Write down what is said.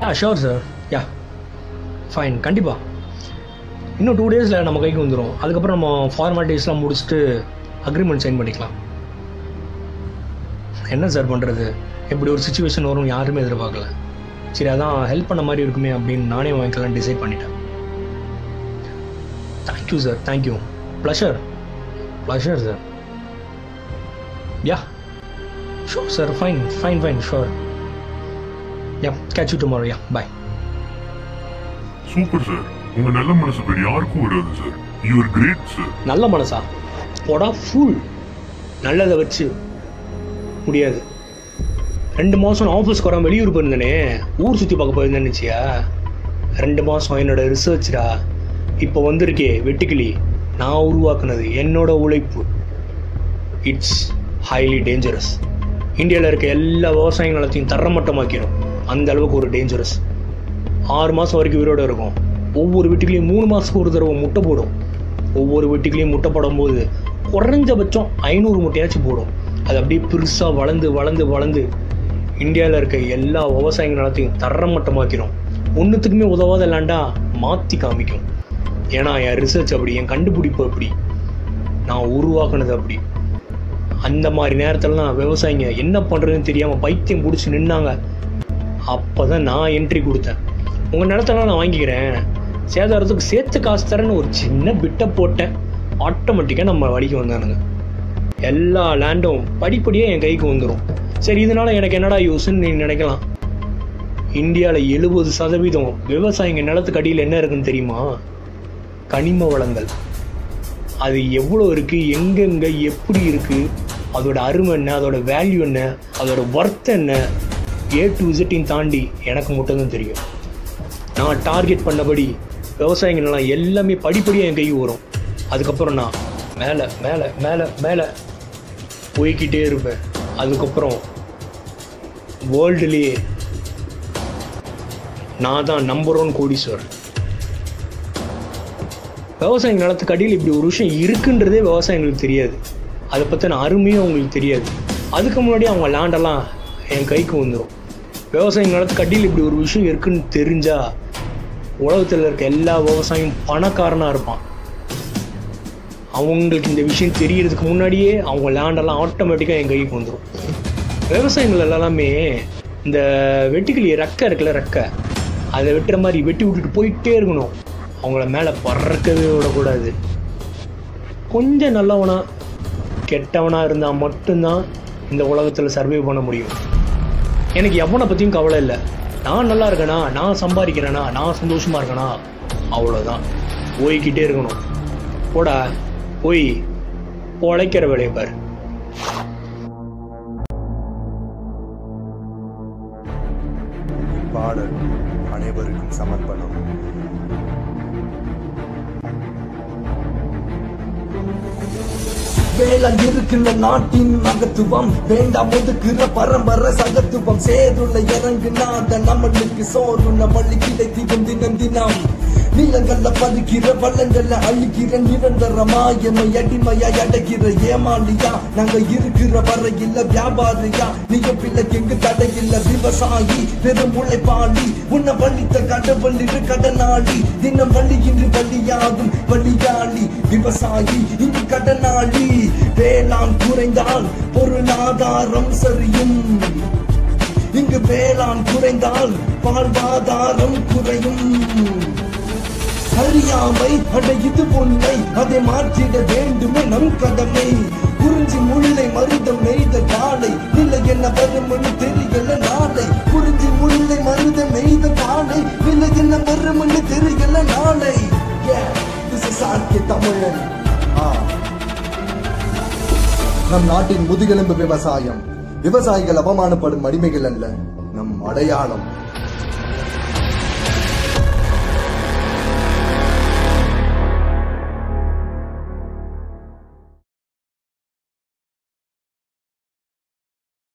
யா sure sir ya fine கண்டிப்பாக இன்னும் two டேஸில் நம்ம கைக்கு வந்துடும் அதுக்கப்புறம் நம்ம ஃபார்மாலிட்டிஸ்லாம் முடிச்சுட்டு அக்ரிமெண்ட் சைன் பண்ணிக்கலாம் என்ன சார் பண்ணுறது இப்படி ஒரு சுச்சுவேஷன் வரும் யாருமே எதிர்பார்க்கல சரி அதான் ஹெல்ப் பண்ண மாதிரி இருக்குமே அப்படின்னு நானே வாங்கிக்கலாம் டிசைட் பண்ணிட்டேன் thank you sir thank you pleasure pleasure sir ya sure sir fine fine fine sure ya catch you tomorrow ya bye super sir உங்க நல்ல மனசு வேற யாருக்கும் வராது சார் யூஆர் கிரேட் சார் நல்ல மனசா போடா ஃபுல் நல்லதை வச்சு முடியாது ரெண்டு மாதம் ஆஃபீஸ்க்கு வராம வெளியூர் போயிருந்தேனே ஊர் சுற்றி பார்க்க போயிருந்தேன்னு நினச்சியா ரெண்டு மாதம் என்னோட ரிசர்ச்டா இப்போ வந்திருக்கே வெட்டுக்கிளி நான் உருவாக்குனது என்னோட உழைப்பு இட்ஸ் ஹைலி டேஞ்சரஸ் இந்தியாவில் இருக்க எல்லா விவசாய நிலத்தையும் தரமட்டமாக்கிடும் அந்த அளவுக்கு ஒரு டேஞ்சரஸ் ஆறு மாதம் வரைக்கும் உயிரோட இருக்கும் ஒவ்வொரு வீட்டுக்குள்ளேயும் மூணு மாதத்துக்கு ஒரு தடவை முட்டை போடும் ஒவ்வொரு வீட்டுக்குள்ளேயும் முட்டை போடும்போது குறைஞ்சபட்சம் ஐநூறு முட்டையாச்சும் போடும் அது அப்படியே பெருசாக வளர்ந்து வளர்ந்து வளர்ந்து இந்தியாவில் இருக்க எல்லா விவசாய நிலத்தையும் தரமட்டமாக்கிடும் ஒன்றுத்துக்குமே உதவாத லேண்டா மாற்றி காமிக்கும் ஏன்னா என் ரிசர்ச் அப்படி என் கண்டுபிடிப்பு அப்படி நான் உருவாக்குனது அப்படி அந்த மாதிரி நேரத்துலலாம் விவசாயிங்க என்ன பண்ணுறதுன்னு தெரியாமல் பைத்தியம் பிடிச்சி நின்னாங்க அப்போ தான் நான் என்ட்ரி கொடுத்தேன் உங்கள் நிலத்தெல்லாம் நான் வாங்கிக்கிறேன் சேதாரத்துக்கு சேர்த்து காசு தரேன்னு ஒரு சின்ன பிட்டை போட்டேன் ஆட்டோமேட்டிக்காக நம்ம வழிக்கு வந்தானுங்க எல்லா லேண்டும் படிப்படியாக என் கைக்கு வந்துடும் சரி இதனால எனக்கு என்னடா யூஸ்ன்னு நீ நினைக்கலாம் இந்தியாவில் எழுபது சதவீதம் விவசாயிங்க நிலத்துக்கு அடியில் என்ன இருக்குன்னு தெரியுமா கனிம வளங்கள் அது எவ்வளோ இருக்குது எங்கெங்கே எப்படி இருக்குது அதோட அருமை என்ன அதோட வேல்யூ என்ன அதோட ஒர்த் என்ன ஏ டு விசிட்டிங் தாண்டி எனக்கு மட்டும்தான் தெரியும் நான் டார்கெட் பண்ணபடி விவசாயிங்க நிலம் எல்லாமே படிப்படியாக என் கைக்கு வரும் அதுக்கப்புறம் நான் மேலே மேலே மேலே மேலே போய்கிட்டே இருப்பேன் அதுக்கப்புறம் வேர்ல்டுலேயே நான் தான் நம்பர் ஒன் கோடீஸ்வரர் விவசாய நிலத்துக்கு அடியில் இப்படி ஒரு விஷயம் இருக்குன்றதே விவசாயிங்களுக்கு தெரியாது அதை பற்றின அருமையும் அவங்களுக்கு தெரியாது அதுக்கு முன்னாடி அவங்க லேண்டெல்லாம் என் கைக்கு வந்துடும் விவசாய நிலத்துக்கு அடியில் இப்படி ஒரு விஷயம் இருக்குன்னு தெரிஞ்சா உலகத்தில் இருக்க எல்லா விவசாயியும் பணக்காரனாக இருப்பான் அவங்களுக்கு இந்த விஷயம் தெரியறதுக்கு முன்னாடியே அவங்க லேண்டெல்லாம் ஆட்டோமேட்டிக்காக என் கைக்கு வந்துடும் விவசாயிகள் எல்லாமே இந்த வெட்டுக்கிளி ரெக்கை இருக்குல்ல ரெக்கை அதை வெட்டுற மாதிரி வெட்டி விட்டுட்டு போயிட்டே இருக்கணும் அவங்கள மேலே பறக்கவே விடக்கூடாது கொஞ்சம் நல்லவனா கெட்டவனா இருந்தால் மட்டும்தான் இந்த உலகத்தில் சர்வே பண்ண முடியும் எனக்கு எவனை பற்றியும் கவலை இல்லை நான் நல்லா இருக்கேனா நான் சம்பாதிக்கிறேனா நான் சந்தோஷமா இருக்கேனா அவ்வளோதான் போய்கிட்டே இருக்கணும் போடா போய் உழைக்கிற வேலையை பாரு பாடல் அனைவருக்கும் சமர்ப்பணம் வேளாண் இருக்கிற நாட்டின் மகத்துவம் வேண்டாம் ஒதுக்குற பரம்பரை சகத்துவம் சேருள்ள இறங்குனாத நம்மளுக்கு சோறுள்ள வள்ளி கிடைத்திடும் தினம் தினம் நீளங்கள்ல பதுக்கிற வள்ளங்கள்ல அழிக்கிற நிரந்தரமா எம்மை அடிமையா அடைக்கிற ஏமாளியா நாங்க இருக்கிற வரையில வியாபாரியா நீங்க பிள்ளைக்கு எங்கு தடையில்ல விவசாயி பெரும் உழைப்பாளி உன்னை வள்ளித்த கடவுள் இரு கடனாளி தினம் வள்ளி இன்று வள்ளியாகும் வள்ளியாளி விவசாயி இங்கு கடனாளி வேளாண் குறைந்தால் பொருளாதாரம் சரியும் இங்கு வேளாண் குறைந்தால் வாழ்வாதாரம் குறையும் அறியாமை அடையுது உன்னை அதை மாற்றிட வேண்டுமே நம் கடமை குறிஞ்சி முல்லை மருதம் நெய்த காலை நிலை என்ன வரும்னு தெரியல நாளை குறிஞ்சி முல்லை மருதம் நெய்த காலை நிலை என்ன வரும்னு தெரியல நாளை Yeah, this is ஆர்கே தமிழன் ஆ நம் நாட்டின் முதுகெலும்பு விவசாயம் விவசாயிகள் அவமானப்படும் அடிமைகள் அல்ல நம் அடையாளம்